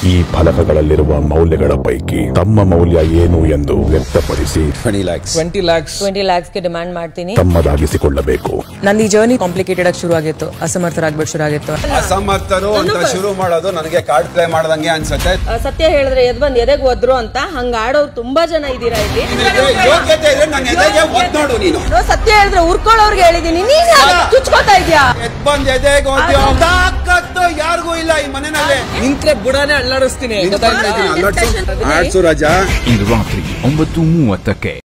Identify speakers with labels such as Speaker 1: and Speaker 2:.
Speaker 1: ಈ ಫಲಕಗಳಲ್ಲಿರುವ ಮೌಲ್ಯಗಳ ಪೈಕಿ ತಮ್ಮ ಮೌಲ್ಯ ಏನು ಎಂದು ವ್ಯಕ್ತಪಡಿಸಿ
Speaker 2: twenty lakhs
Speaker 3: twenty lakhs
Speaker 4: twenty ಲ್ಯಾಕ್ಸ್ಗೆ ಡಿಮ್ಯಾಂಡ್ ಮಾಡ್ತೀನಿ
Speaker 1: ತಮ್ಮದಾಗಿಸಿಕೊಳ್ಳಬೇಕು
Speaker 5: ನಂದು ಈ ಜರ್ನಿ ಕಾಂಪ್ಲಿಕೇಟೆಡ್ ಆಗಿ ಶುರು ಆಗಿತ್ತು ಅಸಮರ್ಥರಾಗ್ಬಿಟ್ಟು ಶುರು ಆಗಿತ್ತು
Speaker 2: ಅಸಮರ್ಥರು ಅಂತ ಶುರು ಮಾಡೋದು ನನಗೆ ಕಾರ್ಡ್ ಪ್ಲೇ ಮಾಡ್ದಂಗೆ ಅನ್ಸುತ್ತೆ
Speaker 6: ಆ, ಸತ್ಯ ಹೇಳಿದ್ರೆ ಎದ್ ಬಂದ್ ಎದೆಗ್ ಒದ್ರು ಅಂತ ಹಂಗ ಆಡೋರು ತುಂಬಾ ಜನ ಇದ್ದೀರಾ ಇಲ್ಲಿ
Speaker 2: ನಿನಗೆ ಯೋಗ್ಯತೆ ಇದ್ರೆ ನನ್ನ ಎದೆಗೆ ಒದ್ ನೋಡು ನೀನು
Speaker 6: ನಾನು ಸತ್ಯ ಹೇಳಿದ್ರೆ ಉರ್ಕೊಳ್ಳೋರ್ಗೆ ಹೇಳಿದೀನಿ ನೀನ್ ಯಾಕೆ ಚುಚ್ಕೋತಾ ಇದ್ಯಾ
Speaker 2: ಎದ್ ಬಂದ್ ಎದೆಗೆ ಒದ್ಯೋ. ತಾಕತ್ತು ಯಾರಿಗೂ ಇಲ್ಲ ಈ ಮನೆಯಲ್ಲಿ
Speaker 3: ನಿಂತ್ರೆ ಬುಡಾನೇ ಅಲ್ಲಾಡಿಸ್ತೀನಿ
Speaker 2: ಆಡ್ಸು ರಾಜ
Speaker 7: ಇಂದು ರಾತ್ರಿ ಒಂಬತ್ತು ಮೂವತ್ತಕ್ಕೆ